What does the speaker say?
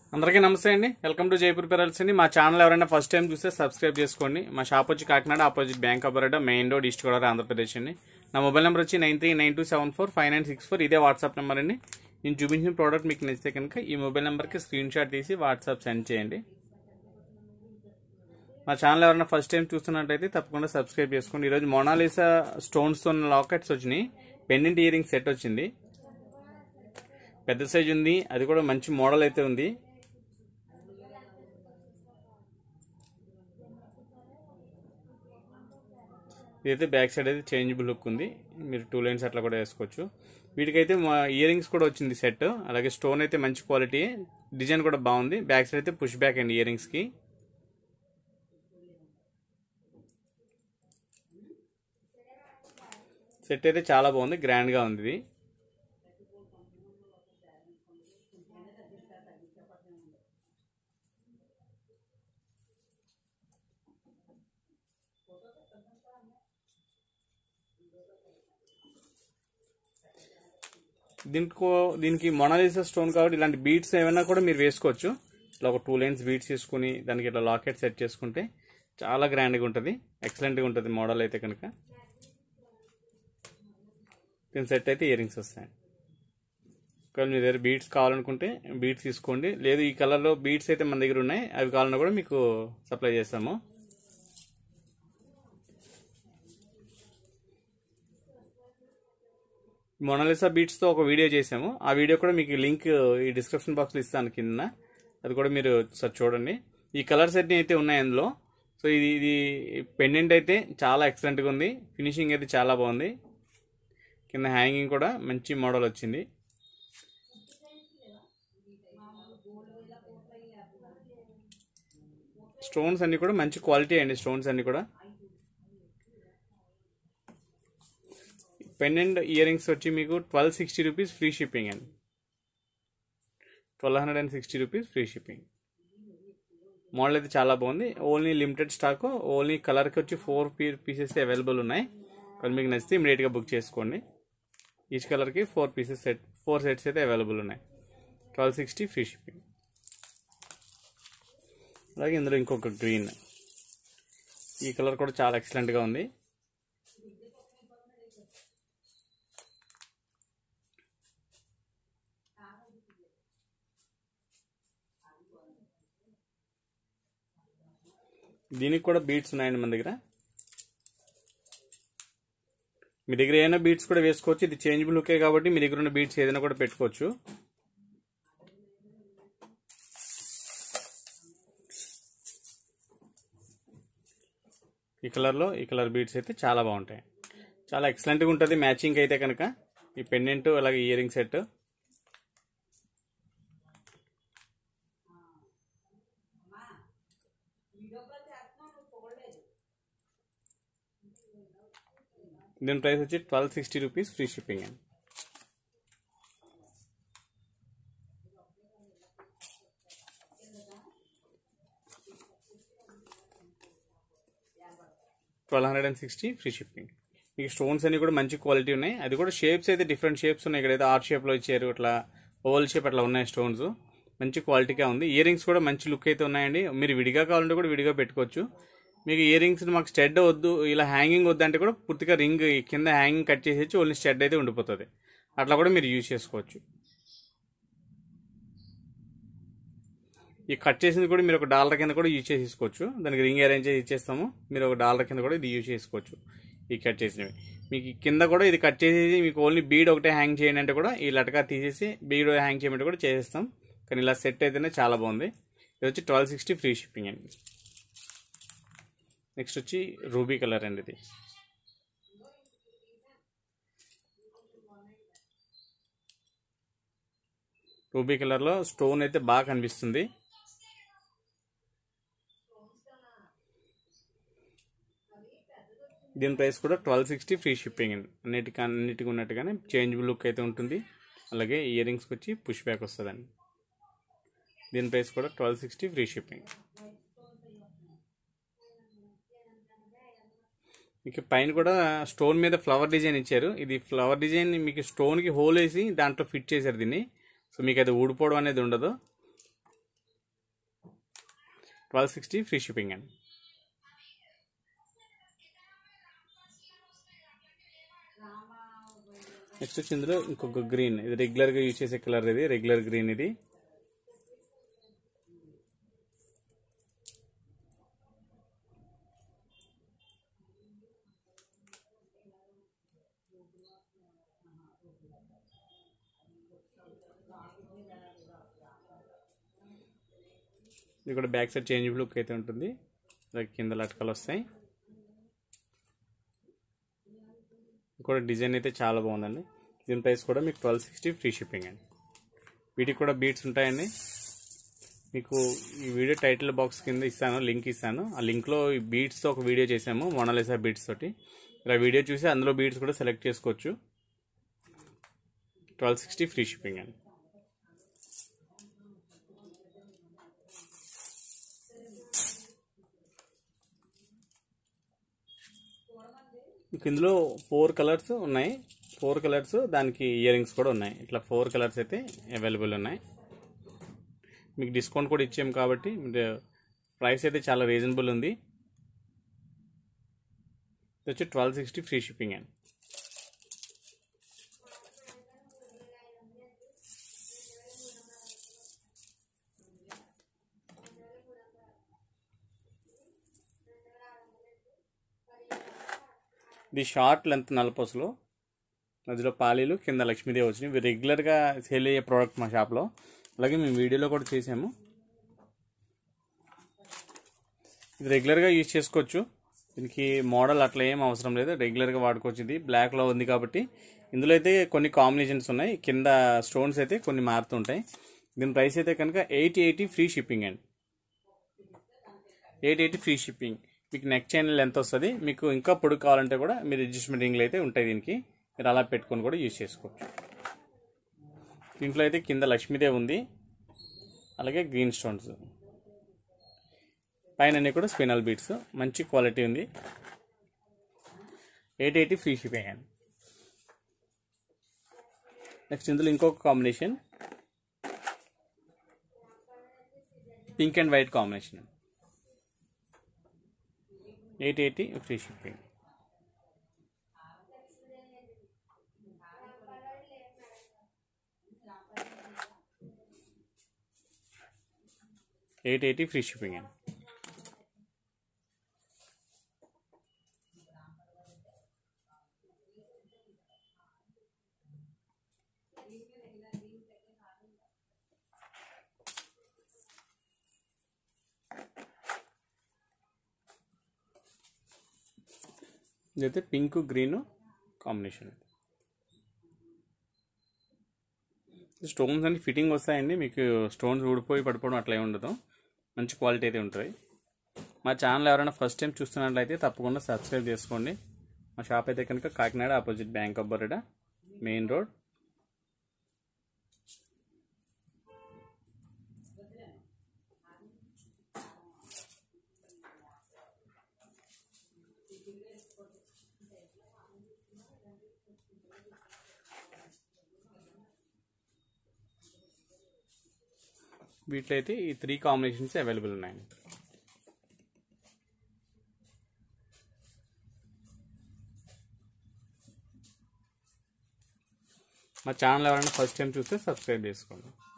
అందరికీ నమస్తే అండి వెల్కమ్ టు జైపూర్ పెరల్స్ అండి మా ఛానల్ ఎవరైనా ఫస్ట్ టైం చూస్తే సబ్స్క్రైబ్ చేసుకోండి మా షాప్ వచ్చి Kakinada opposite bank of Baroda main road east Godavari Andhra Pradesh అండి నా మొబైల్ నెంబర్ వచ్చి nine three nine two seven four five nine six four ఇదే వాట్సాప్ నెంబర్ అండి నేను చూపించిన ప్రోడక్ట్ మీకు నచ్చితే కనుక ఈ మొబైల్ నెంబర్కి స్క్రీన్ షాట్ తీసి వాట్సాప్ సెండ్ చేయండి మా ఛానల్ ఎవరైనా ఫస్ట్ టైం చూస్తున్నట్టయితే తప్పకుండా సబ్స్క్రైబ్ చేసుకోండి ఈరోజు మొనాలిసా స్టోన్స్తో ఉన్న లాకెట్స్ వచ్చినాయి పెండెంట్ ఇయరింగ్ సెట్ వచ్చింది పెద్ద సైజ్ ఉంది అది కూడా మంచి మోడల్ అయితే ఉంది ఇదైతే బ్యాక్ సైడ్ అయితే చేంజబుల్ లుక్ ఉంది మీరు టూ లైన్స్ అట్లా కూడా వేసుకోవచ్చు వీటికైతే మా ఇయర్ రింగ్స్ కూడా వచ్చింది సెట్ అలాగే స్టోన్ అయితే మంచి క్వాలిటీ డిజైన్ కూడా బాగుంది బ్యాక్ సైడ్ అయితే పుష్ బ్యాక్ అండి ఇయర్ రింగ్స్కి సెట్ అయితే చాలా బాగుంది గ్రాండ్గా ఉంది ఇది దీనికి దీనికి మొనాలిసా స్టోన్ కాబట్టి ఇలాంటి బీట్స్ ఏమైనా కూడా మీరు వేసుకోవచ్చు ఇట్లా ఒక టూ లైన్స్ బీట్స్ తీసుకుని దానికి ఇట్లా లాకెట్ సెట్ చేసుకుంటే చాలా గ్రాండ్గా ఉంటుంది ఎక్సలెంట్గా ఉంటుంది మోడల్ అయితే కనుక దీని సెట్ అయితే ఇయర్ రింగ్స్ వస్తాయి ఒకవేళ మీ దగ్గర బీట్స్ కావాలనుకుంటే బీట్స్ తీసుకోండి లేదు ఈ కలర్లో బీట్స్ అయితే మన దగ్గర ఉన్నాయి అవి కావాలన్నా కూడా మీకు సప్లై చేస్తాము మొనాలిసా బీట్స్తో ఒక వీడియో చేసాము ఆ వీడియో కూడా మీకు లింక్ ఈ డిస్క్రిప్షన్ బాక్స్లో ఇస్తాను కింద అది కూడా మీరు ఒకసారి చూడండి ఈ కలర్స్ అన్ని అయితే ఉన్నాయి అందులో సో ఇది ఇది పెండెంట్ అయితే చాలా ఎక్సలెంట్గా ఉంది ఫినిషింగ్ అయితే చాలా బాగుంది కింద హ్యాంగింగ్ కూడా మంచి మోడల్ వచ్చింది స్టోన్స్ అన్ని కూడా మంచి క్వాలిటీ అండి స్టోన్స్ అన్ని కూడా పెండెంట్ ఇయర్ రింగ్స్ వచ్చి మీకు twelve sixty rupees free shipping అండి twelve hundred and sixty rupees free shipping model అయితే చాలా బాగుంది ఓన్లీ లిమిటెడ్ స్టాక్ ఓన్లీ కలర్కి వచ్చి ఫోర్ పీ పీసెస్ అవైలబుల్ ఉన్నాయి వాళ్ళు మీకు నచ్చితే ఇమీడియట్గా బుక్ చేసుకోండి ఈచ్ కలర్కి four pieces set four sets అయితే అవైలబుల్ ఉన్నాయి ట్వెల్వ్ సిక్స్టీ ఫ్రీ షిప్పింగ్ అలాగే ఇందులో ఇంకొక గ్రీన్ ఈ కలర్ కూడా చాలా ఎక్సలెంట్గా ఉంది దీనికి కూడా బీట్స్ ఉన్నాయండి మన దగ్గర మీ దగ్గర ఏమైనా బీట్స్ కూడా వేసుకోవచ్చు ఇది చేంజబుల్ లుకే కాబట్టి మీ దగ్గర ఉన్న బీట్స్ ఏదైనా కూడా పెట్టుకోవచ్చు ఈ కలర్లో ఈ కలర్ బీట్స్ అయితే చాలా బాగుంటాయి చాలా ఎక్సలెంట్గా ఉంటుంది మ్యాచింగ్ అయితే కనుక ఈ పెండెంట్ అలాగే ఇయరింగ్ సెట్ దీని ప్రైస్ వచ్చి twelve sixty rupees free shipping అండి twelve hundred and sixty free shipping మీకు స్టోన్స్ అన్ని కూడా మంచి క్వాలిటీ ఉన్నాయి అది కూడా షేప్స్ అయితే డిఫరెంట్ షేప్స్ ఉన్నాయి ఇక్కడైతే ఆర్ట్ షేప్లో ఇచ్చారు ఇట్లా ఓవల్ షేప్ అట్లా ఉన్నాయి స్టోన్స్ మంచి క్వాలిటీగా ఉంది ఇయర్ రింగ్స్ కూడా మంచి లుక్ అయితే ఉన్నాయండి మీరు విడిగా కావాలంటే కూడా విడిగా పెట్టుకోవచ్చు మీకు ఇయర్ రింగ్స్ మాకు స్టెడ్ వద్దు ఇలా హ్యాంగింగ్ వద్దు అంటే కూడా పూర్తిగా రింగ్ కింద హ్యాంగింగ్ కట్ చేసేసి ఓన్లీ స్టెడ్ అయితే ఉండిపోతుంది అట్లా కూడా మీరు యూజ్ చేసుకోవచ్చు ఈ కట్ చేసింది కూడా మీరు ఒక డాలర్ కింద కూడా యూజ్ చేసేసుకోవచ్చు దానికి రింగ్ అరేంజ్ చేసి ఇచ్చేస్తాము మీరు ఒక డాలర్ కింద కూడా ఇది యూజ్ చేసుకోవచ్చు ఈ కట్ చేసినవి మీకు కింద కూడా ఇది కట్ చేసేసి మీకు ఓన్లీ బీడ్ ఒకటే హ్యాంగ్ చేయండి అంటే కూడా ఈ లటకా తీసేసి బీడ్ హ్యాంగ్ చేయమంటే కూడా చేసేస్తాం కానీ ఇలా సెట్ అయితేనే చాలా బాగుంది ఇది వచ్చి ట్వెల్వ్ సిక్స్టీ ఫ్రీ షిప్పింగ్ అండి నెక్స్ట్ వచ్చి రూబీ కలర్ అండి ఇది రూబీ కలర్లో స్టోన్ అయితే బాగా కనిపిస్తుంది దీని ప్రైస్ కూడా ట్వెల్వ్ సిక్స్టీ ఫ్రీ షిప్పింగ్ అండి అన్నిటికీ అన్నిటికీ ఉన్నట్టుగానే చేంజబుల్ లుక్ అయితే ఉంటుంది అలాగే ఇయర్ రింగ్స్కి వచ్చి పుష్ బ్యాక్ వస్తుందండి దీని ప్రైస్ కూడా ట్వెల్వ్ సిక్స్టీ ఫ్రీ షిప్పింగ్ మీకు పైన కూడా స్టోన్ మీద ఫ్లవర్ డిజైన్ ఇచ్చారు ఇది ఫ్లవర్ డిజైన్ మీకు స్టోన్కి హోల్ వేసి దాంట్లో ఫిట్ చేశారు దీన్ని సో మీకు అది ఊడిపోవడం అనేది ఉండదు ట్వెల్వ్ సిక్స్టీ ఫ్రీ షిప్పింగ్ అండి నెక్స్ట్ వచ్చి ఇందులో ఇంకొక గ్రీన్ ఇది రెగ్యులర్గా యూజ్ చేసే కలర్ ఇది రెగ్యులర్ గ్రీన్ ఇది ఇది కూడా బ్యాక్ సైడ్ చేంజ్ లుక్ అయితే ఉంటుంది అలాగే కింద లటకలు వస్తాయి ఇది కూడా డిజైన్ అయితే చాలా బాగుందండి దీని ప్రైస్ కూడా మీకు ట్వెల్వ్ సిక్స్టీ ఫ్రీ షిప్పింగ్ అండి వీటికి కూడా బీట్స్ ఉంటాయండి మీకు ఈ వీడియో టైటిల్ బాక్స్ కింద ఇస్తాను లింక్ ఇస్తాను ఆ లింక్లో ఈ బీట్స్తో ఒక వీడియో చేసాము మోనాలిసా బీట్స్ తోటి ఇలా వీడియో చూసి అందులో బీట్స్ కూడా సెలెక్ట్ చేసుకోవచ్చు ట్వెల్వ్ సిక్స్టీ ఫ్రీ షిప్పింగ్ అండి మీకు ఇందులో ఫోర్ కలర్స్ ఉన్నాయి ఫోర్ కలర్స్ దానికి ఇయర్ రింగ్స్ కూడా ఉన్నాయి ఇట్లా ఫోర్ కలర్స్ అయితే అవైలబుల్ ఉన్నాయి మీకు డిస్కౌంట్ కూడా ఇచ్చాము కాబట్టి ప్రైస్ అయితే చాలా రీజనబుల్ ఉంది ఇది వచ్చి ట్వెల్వ్ సిక్స్టీ ఫ్రీ షిప్పింగ్ అండి ఇది షార్ట్ లెంత్ నలపసులు మధ్యలో పాలీలు కింద లక్ష్మీదేవి వచ్చినాయి ఇవి రెగ్యులర్గా సేల్ అయ్యే ప్రోడక్ట్ మా షాప్లో అలాగే మేము వీడియోలో కూడా చేసాము ఇది రెగ్యులర్గా యూజ్ చేసుకోవచ్చు దీనికి మోడల్ అట్లా ఏం అవసరం లేదు రెగ్యులర్గా వాడుకోవచ్చు ఇది బ్లాక్లో ఉంది కాబట్టి ఇందులో అయితే కొన్ని కాంబినేషన్స్ ఉన్నాయి కింద స్టోన్స్ అయితే కొన్ని మారుతుంటాయి దీని ప్రైస్ అయితే కనుక ఎయిట్ ఎయిటీ ఫ్రీ షిప్పింగ్ అండి ఎయిట్ ఎయిటీ ఫ్రీ షిప్పింగ్ మీకు నెక్ చైన్ ఎంత వస్తుంది మీకు ఇంకా పొడుగు కావాలంటే కూడా మీరు అడ్జస్ట్మెంట్ రింగ్లు అయితే ఉంటాయి దీనికి మీరు అలా పెట్టుకొని కూడా యూజ్ చేసుకోవచ్చు దీంట్లో అయితే కింద లక్ష్మీదేవి ఉంది అలాగే గ్రీన్ స్టోన్స్ పైన అన్ని కూడా స్పినల్ బీట్స్ మంచి క్వాలిటీ ఉంది ఎయిట్ ఎయిటీ ఫ్రీ షిప్పింగ్ అండి నెక్స్ట్ ఇందులో ఇంకొక combination pink and white combination eight eighty free shipping eight eighty free shipping అండి ఇదైతే పింక్ గ్రీన్ కాంబినేషన్ స్టోన్స్ అన్ని ఫిట్టింగ్ వస్తాయండి మీకు స్టోన్స్ ఊడిపోయి పడిపోవడం అట్లా ఏమి ఉండదు మంచి క్వాలిటీ అయితే ఉంటుంది మా ఛానల్ ఎవరైనా ఫస్ట్ టైం చూస్తున్నట్లయితే తప్పకుండా సబ్స్క్రైబ్ చేసుకోండి మా షాప్ అయితే కనుక Kakinada opposite bank of Baroda main road వీటిలో అయితే ఈ త్రీ కాంబినేషన్స్ అవైలబుల్ ఉన్నాయండి మా ఛానల్ ఎవరైనా ఫస్ట్ టైం చూస్తే సబ్స్క్రైబ్ చేసుకోండి